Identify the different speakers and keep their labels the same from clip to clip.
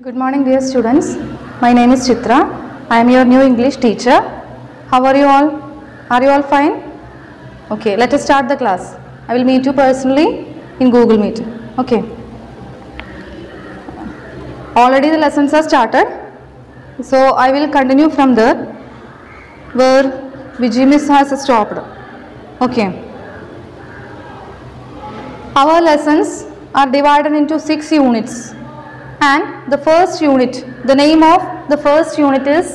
Speaker 1: Good morning, dear students. My name is Chitra. I am your new English teacher. How are you all? Are you all fine? Okay, let us start the class. I will meet you personally in Google Meet. Okay. Already the lessons are started. So I will continue from there where Vijay Miss has stopped. Okay. Our lessons are divided into six units. And the first unit, the name of the first unit is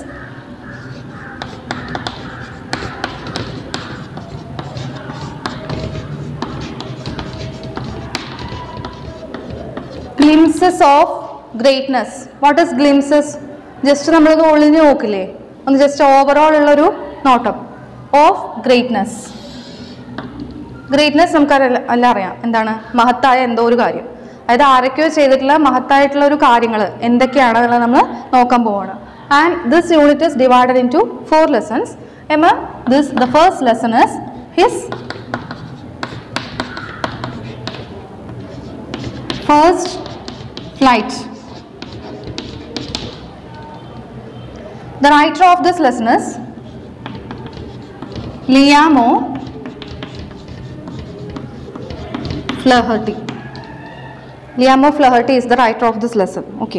Speaker 1: glimpses of greatness what is glimpses just നമ്മളൊന്ന് ഒളിഞ്ഞു നോക്കില്ലേ ഒന്ന് just overall ഉള്ളൊരു നോട്ടം of greatness greatness നമുക്ക് എല്ലാം അറിയാം എന്താണ് മഹത്തായ എന്തോ ഒരു കാര്യം അതായത് ആരൊക്കെയോ ചെയ്തിട്ടുള്ള മഹത്തായിട്ടുള്ള ഒരു കാര്യങ്ങൾ എന്തൊക്കെയാണെന്നുള്ളത് നമ്മൾ നോക്കാൻ പോവാണ് and this unit is divided in to four lessons എമ this the first lesson is his first flight The writer of this lesson is Liamo Flaherty. Liamo Flaherty is the writer of this lesson. Okay.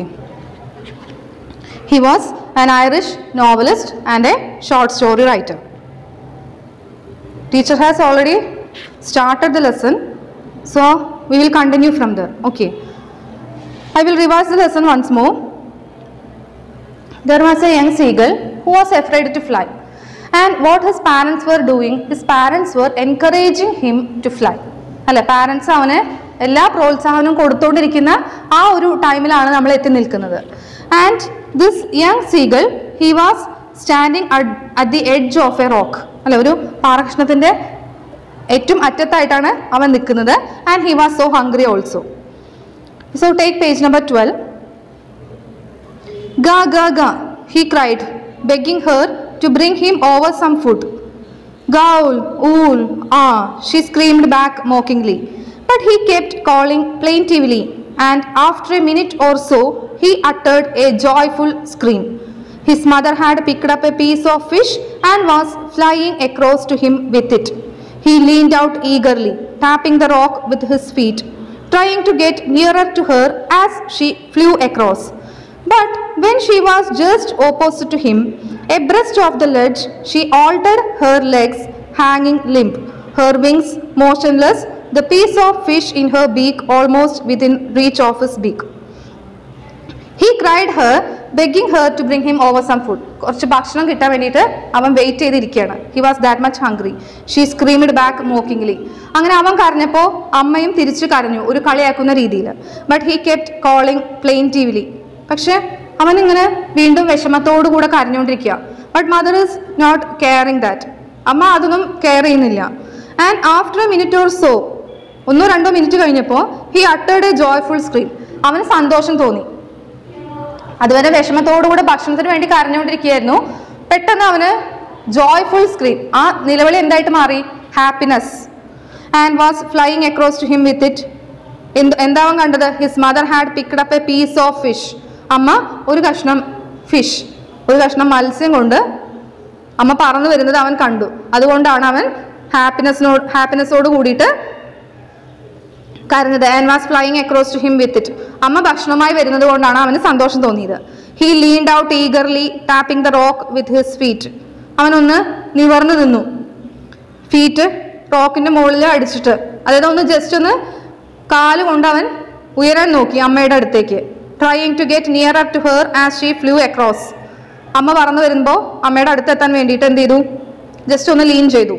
Speaker 1: He was an Irish novelist and a short story writer. Teacher has already started the lesson, so we will continue from there. Okay. I will revise the lesson once more. There was a young seagull who was afraid to fly. And what his parents were doing, his parents were encouraging him to fly. അല്ലെ parents അവന് എല്ലാ പ്രോത്സാഹനവും കൊടുത്തുകൊണ്ടിരിക്കുന്ന ആ ഒരു ടൈമിലാണ് നമ്മൾ എത്തി നിൽക്കുന്നത് and this young seagull he was standing at the edge of a rock അല്ലെ ഒരു പാറകഷ്ണത്തിന്റെ ഏറ്റവും അറ്റത്തായിട്ടാണ് അവൻ നിൽക്കുന്നത് and he was so hungry also so take page number twelve Ga, ga, ga, he cried, begging her to bring him over some food. Gaul, ool, ah, she screamed back mockingly. But he kept calling plaintively, and after a minute or so, he uttered a joyful scream. His mother had picked up a piece of fish and was flying across to him with it. He leaned out eagerly, tapping the rock with his feet, trying to get nearer to her as she flew across. But when she was just opposite to him, abreast of the ledge, she altered her legs, hanging limp, her wings motionless, the piece of fish in her beak almost within reach of his beak. He cried her, begging her to bring him over some food. കുറച്ച് ഭക്ഷണം കിട്ടാൻ വേണ്ടിയിട്ട് അവൻ wait ചെയ്തിരിക്കുകയാണ് he was that much hungry she screamed back mockingly അങ്ങനെ അവൻ കരഞ്ഞപ്പോൾ അമ്മയും തിരിച്ചു കരഞ്ഞു ഒരു കളിയാക്കുന്ന രീതിയിൽ but he kept calling plaintively ടിവിലി പക്ഷെ അവൻ ഇങ്ങനെ വീണ്ടും വിഷമത്തോടു കൂടെ കരഞ്ഞുകൊണ്ടിരിക്കുക but mother is not caring that അമ്മ അതൊന്നും കെയർ ചെയ്യുന്നില്ല and after a minute or so ഒന്നോ രണ്ടോ മിനിറ്റ് കഴിഞ്ഞപ്പോൾ ഹി അട്ടേഡ് എ ജോയ്ഫുൾ സ്ക്രീം അവന് സന്തോഷം തോന്നി അതുവരെ വിഷമത്തോടുകൂടെ ഭക്ഷണത്തിന് വേണ്ടി കരഞ്ഞുകൊണ്ടിരിക്കുകയായിരുന്നു പെട്ടെന്ന് അവന് ജോയ്ഫുൾ സ്ക്രീം ആ നിലവിളി എന്തായിട്ട് മാറി happiness and was flying across to him with it എന്ത് എന്താ അവൻ കണ്ടത് his mother had picked up a piece of fish അമ്മ ഒരു കഷ്ണം ഫിഷ് ഒരു കഷ്ണം മത്സ്യം കൊണ്ട് അമ്മ പറന്നു വരുന്നത് അവൻ കണ്ടു അതുകൊണ്ടാണ് അവൻ ഹാപ്പിനെസ്സിനോട് ഹാപ്പിനെസ്സോട് കൂടിയിട്ട് കരഞ്ഞത് and was flying across to him with it അമ്മ ഭക്ഷണമായി വരുന്നത് കൊണ്ടാണ് അവന് സന്തോഷം തോന്നിയത് he leaned out eagerly tapping the rock with his feet അവനൊന്ന് നിവർന്നു നിന്നു ഫീറ്റ് റോക്കിന്റെ മുകളിൽ അടിച്ചിട്ട് അതായത് ഒന്ന് ജസ്റ്റ് ഒന്ന് കാല് കൊണ്ട് അവൻ ഉയരാൻ നോക്കി അമ്മയുടെ അടുത്തേക്ക് trying to get nearer to her as she flew across അമ്മ പറന്നു വരുമ്പോൾ അമ്മയുടെ അടുത്തെത്താൻ വേണ്ടിയിട്ട് എന്ത് ചെയ്തു ജസ്റ്റ് ഒന്ന് ലീൻ ചെയ്തു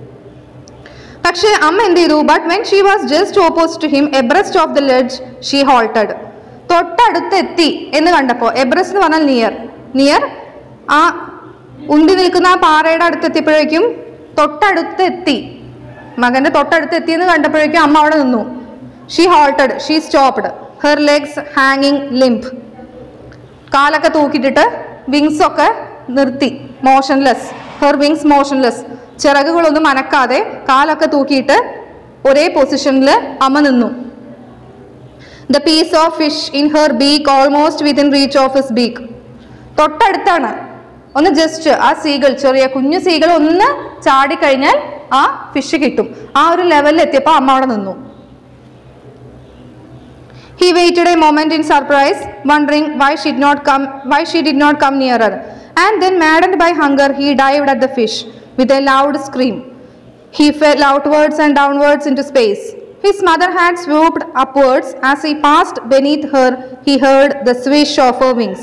Speaker 1: പക്ഷേ അമ്മ എന്ത് ചെയ്തു but when she was just opposite to him abreast of the ledge she halted തൊട്ടടുത്തെത്തി എന്ന് കണ്ടപ്പോൾ എബ്രസ്റ്റ് എന്ന് പറഞ്ഞാൽ നിയർ നിയർ ആ ഉന്തി നിൽക്കുന്ന ആ പാറയുടെ അടുത്തെത്തിയപ്പോഴേക്കും തൊട്ടടുത്തെത്തി മകന്റെ തൊട്ടടുത്തെത്തി എന്ന് കണ്ടപ്പോഴേക്കും അമ്മ അവിടെ നിന്നു she halted she stopped her legs ഹാങ്ങിങ് ലിംപ് കാലൊക്കെ തൂക്കിയിട്ടിട്ട് വിങ്സ് ഒക്കെ നിർത്തി മോഷൻലെസ് ഹെർ വിങ്സ് മോഷൻലെസ് ചിറകുകളൊന്നും അനക്കാതെ കാലൊക്കെ തൂക്കിയിട്ട് ഒരേ പൊസിഷനിൽ അമ്മ നിന്നു the piece of fish in her beak almost within reach of his beak തൊട്ടടുത്താണ് ഒന്ന് ജസ്റ്റ് ആ സീകൾ ചെറിയ കുഞ്ഞു സീകൾ ഒന്ന് ചാടിക്കഴിഞ്ഞാൽ ആ ഫിഷ് കിട്ടും ആ ഒരു ലെവലിൽ എത്തിയപ്പോൾ അമ്മ അവിടെ നിന്നു He waited a moment in surprise, wondering why she did not come why she did not come nearer. And then maddened by hunger, he dived at the fish with a loud scream. He fell outwards and downwards into space. His mother had swooped upwards. As he passed beneath her, he heard the swish of her wings.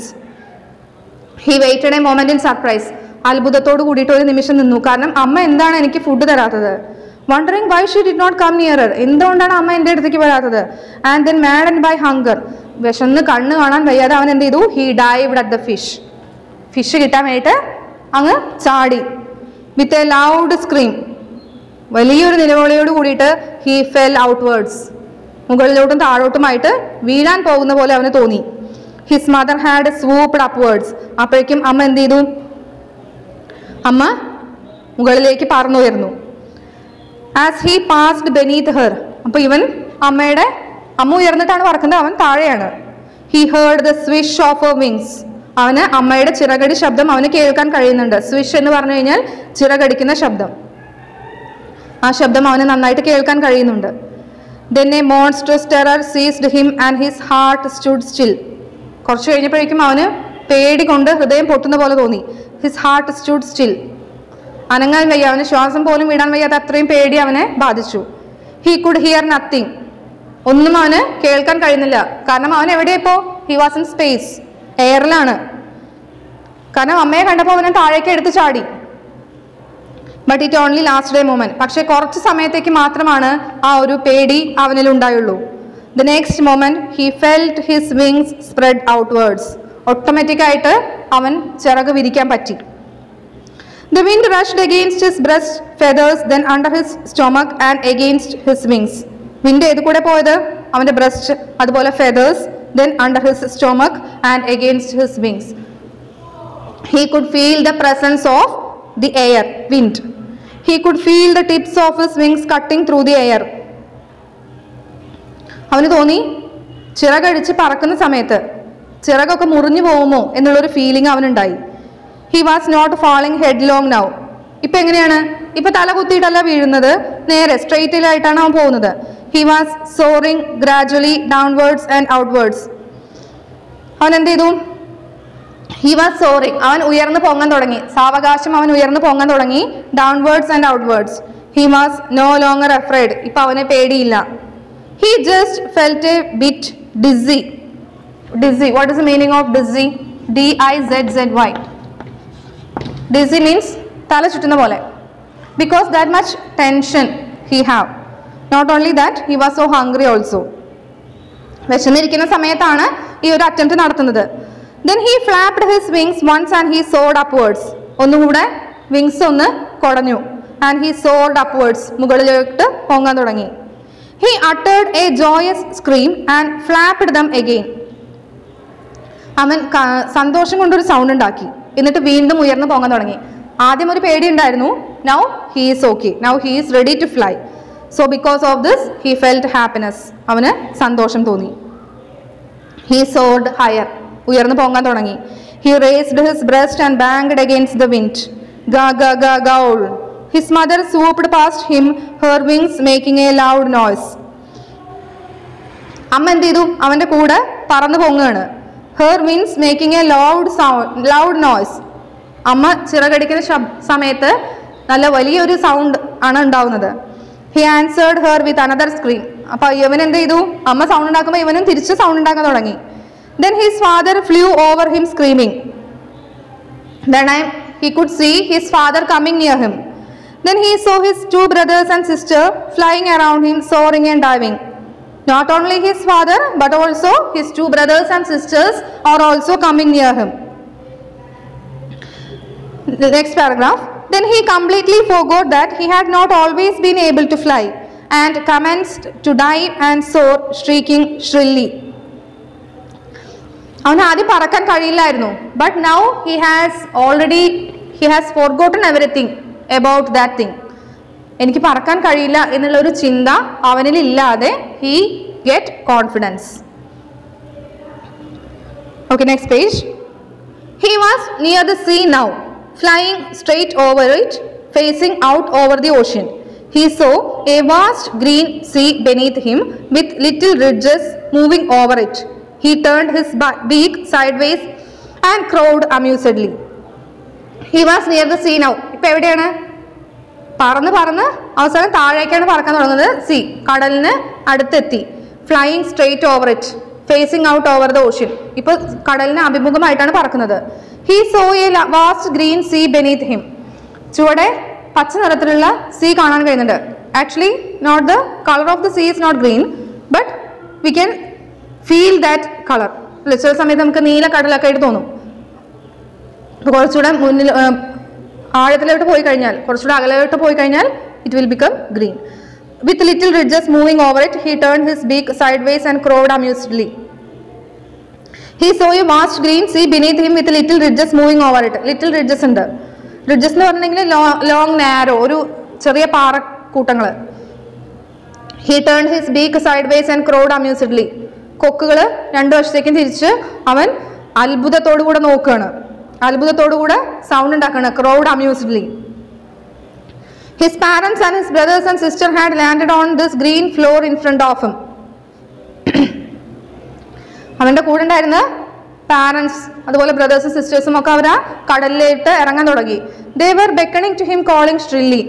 Speaker 1: He waited a moment in surprise അത്ഭുതത്തോട് കൂടിയിട്ട് ഒരു നിമിഷം നിന്നു കാരണം അമ്മ എന്താണ് എനിക്ക് food തരാത്തത് wondering why she did not come nearer എന്തുകൊണ്ടാണ് അമ്മ എൻ്റെ അടുത്തേക്ക് വരാത്തത് and then mad and by hunger വിശന്ന് കണ്ണ് കാണാൻ വയ്യാതെ അവൻ എന്ത് ചെയ്തു he dived at the fish fish കിട്ടാൻ വേണ്ടിയിട്ട് അങ്ങ് ചാടി വിത്ത് എ ലൗഡ് സ്ക്രീം വലിയൊരു നിലവിളിയോട് കൂടിയിട്ട് ഹി ഫെൽ ഔട്ട്വേർഡ്സ് മുകളിലോട്ടും താഴോട്ടുമായിട്ട് വീഴാൻ പോകുന്ന പോലെ അവന് തോന്നി his mother had swooped upwards അപ്പോഴേക്കും അമ്മ എന്ത് ചെയ്തു അമ്മ മുകളിലേക്ക് പറന്നുയർന്നു as he passed beneath her അപ്പോൾ ഇവൻ അമ്മയുടെ അമ്മ ഉയർന്നിട്ടാണ് പറക്കുന്നത് അവൻ താഴെയാണ് he heard the swish of a wings അവന് അമ്മയുടെ ചിറകടി ശബ്ദം അവന് കേൾക്കാൻ കഴിയുന്നുണ്ട് സ്വിഷ് എന്ന് പറഞ്ഞു കഴിഞ്ഞാൽ ചിറകടിക്കുന്ന ശബ്ദം ആ ശബ്ദം അവന് നന്നായിട്ട് കേൾക്കാൻ കഴിയുന്നുണ്ട് then a monstrous terror seized him and his heart stood still കുറച്ച് കഴിഞ്ഞപ്പോഴേക്കും അവന് പേടി കൊണ്ട് ഹൃദയം പൊട്ടുന്ന പോലെ തോന്നി ഹിസ് ഹാർട്ട് സ്റ്റുഡ് സ്റ്റിൽ അനങ്ങാൻ വയ്യ അവന് ശ്വാസം പോലും വിടാൻ വയ്യാത്ത അത്രയും പേടി അവനെ ബാധിച്ചു ഹി കുഡ് ഹിയർ നത്തിങ് ഒന്നും അവന് കേൾക്കാൻ കഴിയുന്നില്ല കാരണം അവൻ എവിടെയാ ഇപ്പോ ഹി വാസ് ഇൻ സ്പേസ് എയറിലാണ് കാരണം അമ്മയെ കണ്ടപ്പോൾ അവനെ താഴേക്ക് എടുത്ത് ചാടി but it only lasted moment പക്ഷേ കുറച്ച് സമയത്തേക്ക് മാത്രമാണ് ആ ഒരു പേടി അവനിൽ ഉണ്ടായുള്ളൂ the next moment he felt his wings spread outwards automatic ആയിട്ട് അവൻ ചിറക് വിരിക്കാൻ പറ്റി The wind rushed against his breast feathers, then under his stomach and against his wings. Wind ഏത് കൂടെ പോയത് അവന്റെ ബ്രസ്റ്റ് അതുപോലെ feathers then under his stomach and against his wings he could feel the presence of the air wind he could feel the tips of his wings cutting through the air അവന് തോന്നി ചിറകടിച്ച് പറക്കുന്ന സമയത്ത് ചിറകൊക്കെ മുറിഞ്ഞു പോകുമോ എന്നുള്ളൊരു ഫീലിംഗ് അവനുണ്ടായി he was not falling headlong now ഇപ്പൊ എങ്ങനെയാണ് ഇപ്പൊ തല കുത്തിയിട്ടല്ല വീഴുന്നത് നേരെ സ്ട്രെയിറ്റിലായിട്ടാണ് അവൻ പോകുന്നത് he was soaring gradually downwards and outwards അവൻ എന്ത് ചെയ്തു ഹി വാസ് സോറിങ് അവൻ ഉയർന്നു പൊങ്ങാൻ തുടങ്ങി സാവകാശം അവൻ ഉയർന്നു പൊങ്ങാൻ തുടങ്ങി downwards and outwards he was no longer afraid ഇപ്പൊ അവനെ പേടിയില്ല he just felt a bit dizzy dizzy what is the meaning of dizzy D I Z Z Y dizzy means തല ചുറ്റുന്ന പോലെ because that much tension he have not only that he was so hungry also വിശന്നിരിക്കുന്ന സമയത്താണ് ഈ ഒരു attempt നടത്തുന്നത് then he flapped his wings once and he soared upwards ഒന്നുകൂടെ wings ഒന്ന് കുടഞ്ഞു ആൻഡ് ഹി സോഡ് അപ്വേർഡ്സ് മുകളിലോട്ട് പൊങ്ങാൻ തുടങ്ങി he uttered a joyous scream and flapped them again അവൻ ക- സന്തോഷം കൊണ്ടൊരു സൗണ്ട് ഉണ്ടാക്കി എന്നിട്ട് വീണ്ടും ഉയർന്നു പോകാൻ തുടങ്ങി ആദ്യം ഒരു പേടി ഉണ്ടായിരുന്നു now he is okay now he is ready to fly so because of this he felt happiness അവന് സന്തോഷം തോന്നി ഹീ സോഡ് ഹയർ ഉയർന്നു പോകാൻ തുടങ്ങി he raised his breast and banked against the wind ഗ ഗ ഗ ഗൗൾ his mother swooped past him her wings making a loud noise അമ്മ എന്ത് ചെയ്തു അവന്റെ കൂടെ പറന്നു പൊങ്ങുകയാണ് her means making a loud sound loud noise അമ്മ ചിറകടിക്കുന്ന ശബ് സമയത്ത് നല്ല വലിയൊരു സൗണ്ട് ആണ് ഉണ്ടാവുന്നത് he answered her with another scream അപ്പൊ ഇവൻ എന്ത് ചെയ്തു അമ്മ സൗണ്ട് ഉണ്ടാക്കുമ്പോൾ ഇവനും തിരിച്ച് സൗണ്ട് ഉണ്ടാക്കാൻ തുടങ്ങി then his father flew over him screaming Then I, he could see his father coming near him. Then he saw his two brothers and sister flying around him, soaring and diving. Not only his father, but also his two brothers and sisters are also coming near him. The next paragraph. Then he completely forgot that he had not always been able to fly and commenced to dive and soar, shrieking shrilly. അവന് ആദ്യം പറക്കാൻ കഴിയില്ലായിരുന്നു but now he has already he has forgotten everything about that thing എനിക്ക് പറക്കാൻ കഴിയില്ല എന്നുള്ള ഒരു ചിന്ത അവനിൽ ഇല്ലാതെ he get confidence Okay, next page. He was near the sea now, flying straight over it, facing out over the ocean. He saw a vast green sea beneath him with little ridges moving over it. He turned his ba- beak sideways and crowed amusedly. He was near the sea now. ഇപ്പൊ എവിടെയാണ് പറന്ന് പറന്ന് അവസാനം താഴേക്കാണ് പറക്കാൻ തുടങ്ങുന്നത് sea കടലിന് അടുത്തെത്തി flying straight over it facing out over the ocean ഇപ്പൊ കടലിന് അഭിമുഖമായിട്ടാണ് പറക്കുന്നത് he saw a vast green sea beneath him ചുവടെ പച്ച നിറത്തിലുള്ള സീ കാണാൻ കഴിയുന്നുണ്ട് actually not the colour of the sea is not green but we can feel that colour ചില സമയത്ത് നമുക്ക് നീല കടലൊക്കെ ആയിട്ട് തോന്നും അപ്പോൾ കുറച്ചുകൂടെ മുന്നിൽ ആ, ആഴത്തിലോട്ട് പോയി കഴിഞ്ഞാൽ കുറച്ചുകൂടെ അകലോട്ട് പോയി കഴിഞ്ഞാൽ it will become green with little ridges moving over it he turn his beak sideways and crowed amusedly he saw you vast green sea beneath him with little ridges moving over it little ridges ഉണ്ട് ridges എന്ന് പറഞ്ഞിട്ടുണ്ടെങ്കിൽ long narrow ഒരു ചെറിയ പാറക്കൂട്ടങ്ങൾ he turn his beak sideways and crowed amusedly കൊക്കുകൾ രണ്ടു വശത്തേക്കും തിരിച്ച് അവൻ അത്ഭുതത്തോടു കൂടെ നോക്കുകയാണ് അത്ഭുതത്തോടു കൂടെ സൗണ്ട് ഉണ്ടാക്കുകയാണ് crowed amusedly his parents and his brothers and sister had landed on this green floor in front of him അവന്റെ കൂടെ ഉണ്ടായിരുന്ന പാരൻസ് അതുപോലെ ബ്രദേഴ്സും സിസ്റ്റേഴ്സും ഒക്കെ അവർ ആ കടലിലേക്ക് ഇറങ്ങാൻ തുടങ്ങി they were beckoning to him calling shrilly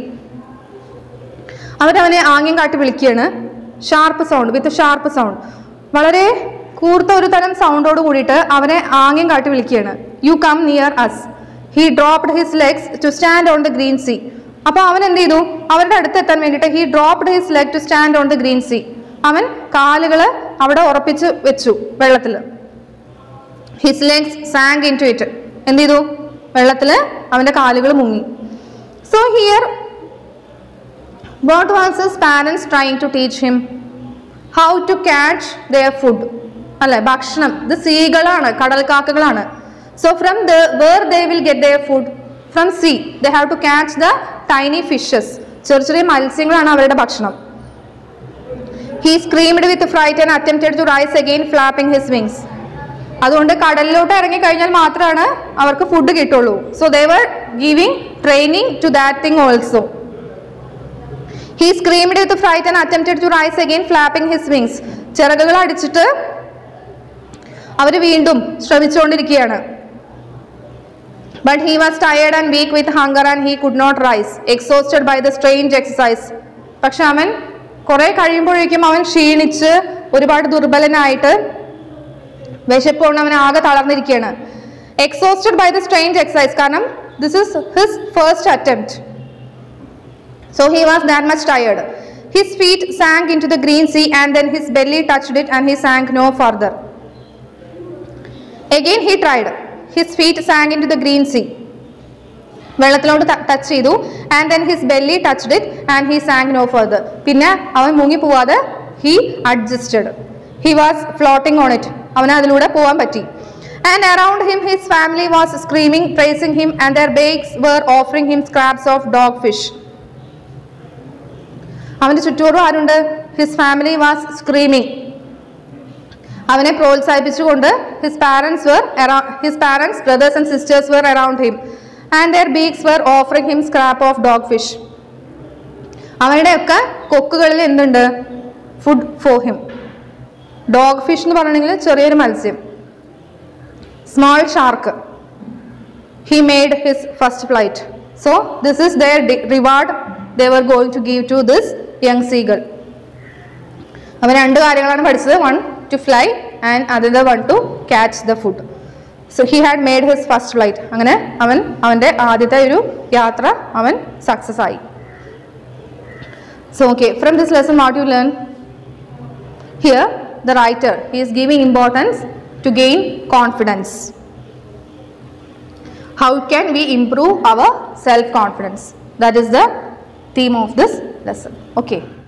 Speaker 1: അവരവനെ ആംഗ്യം കാട്ടി വിളിക്കുകയാണ് sharp sound with sharp sound വളരെ കൂർത്ത ഒരു തരം സൗണ്ടോട് കൂടിയിട്ട് അവനെ ആംഗ്യം കാട്ടി വിളിക്കുകയാണ് you come near us he dropped his legs to stand on the green sea അപ്പോൾ അവൻ എന്ത് ചെയ്തു അവരുടെ അടുത്ത് എത്താൻ വേണ്ടിയിട്ട് he dropped his leg to stand on the green sea അവൻ കാലുകൾ അവിടെ ഉറപ്പിച്ച് വെച്ചു വെള്ളത്തിൽ his legs sank into it എന്ത് ചെയ്തു വെള്ളത്തിൽ അവൻ്റെ കാലുകൾ മുങ്ങി so here what was his parents trying to teach him how to catch their food അല്ലെ ഭക്ഷണം ഇത് സീകളാണ് കടൽക്കാക്കകളാണ് so from the where they will get their food from sea they have to catch the tiny fishes ചെറിയ ചെറിയ മത്സ്യങ്ങളാണ് അവരുടെ ഭക്ഷണം he screamed with fright and attempted to rise again flapping his wings അതുകൊണ്ട് കടലിലോട്ട് ഇറങ്ങി കഴിഞ്ഞാൽ മാത്രമാണ് അവർക്ക് ഫുഡ് കിട്ടുള്ളൂ so they were giving training to that thing also he screamed with fright and attempted to rise again flapping his wings ചിറകുകൾ അടിച്ചിട്ട് അവർ വീണ്ടും ശ്രമിച്ചുകൊണ്ടിരിക്കുകയാണ് but he was tired and weak with hunger and he could not rise exhausted by the strange exercise പക്ഷെ അവൻ കുറെ കഴിയുമ്പോഴേക്കും അവൻ ക്ഷീണിച്ച് ഒരുപാട് ദുർബലനായിട്ട് വിശപ്പ് കൊണ്ട് അവൻ ആകെ തളർന്നിരിക്കുകയാണ് exhausted by the strange exercise കാരണം this is his first attempt So he was that much tired. His feet sank into the green sea and then his belly touched it and he sank no further. Again he tried. His feet sank into the green sea. വെള്ളത്തിലോട്ട് touch ചെയ്തു and then his belly touched it and he sank no further പിന്നെ അവൻ മുങ്ങി പോവാതെ he adjusted he was floating on it അവന് അതിലൂടെ പോകാൻ പറ്റി and around him his family was screaming praising him and their beaks were offering him scraps of dog fish അവന്റെ ചുറ്റോറും ആരുണ്ട് ഹിസ് ഫാമിലി വാസ് സ്ക്രീമിങ് അവനെ പ്രോത്സാഹിപ്പിച്ചുകൊണ്ട് his parents were his parents brothers and sisters were around him and their beaks were offering him scrap of dog fish അവരുടെയൊക്കെ കൊക്കുകളിൽ എന്തുണ്ട് food for him dog fish എന്ന് പറഞ്ഞിട്ടുണ്ടെങ്കിൽ ചെറിയൊരു മത്സ്യം small shark he made his first flight. So, this is their di- reward they were going to give to this young seagull. അവൻ രണ്ട് കാര്യങ്ങളാണ് പഠിച്ചത് one to fly and other one to catch the food so he had made his first flight അങ്ങനെ അവൻ അവൻ്റെ ആദ്യത്തെ ഒരു യാത്ര അവൻ സക്സസ് ആയി so okay from this lesson what you learn here the writer he is giving importance to gain confidence how can we improve our self confidence that is the theme of this lesson okay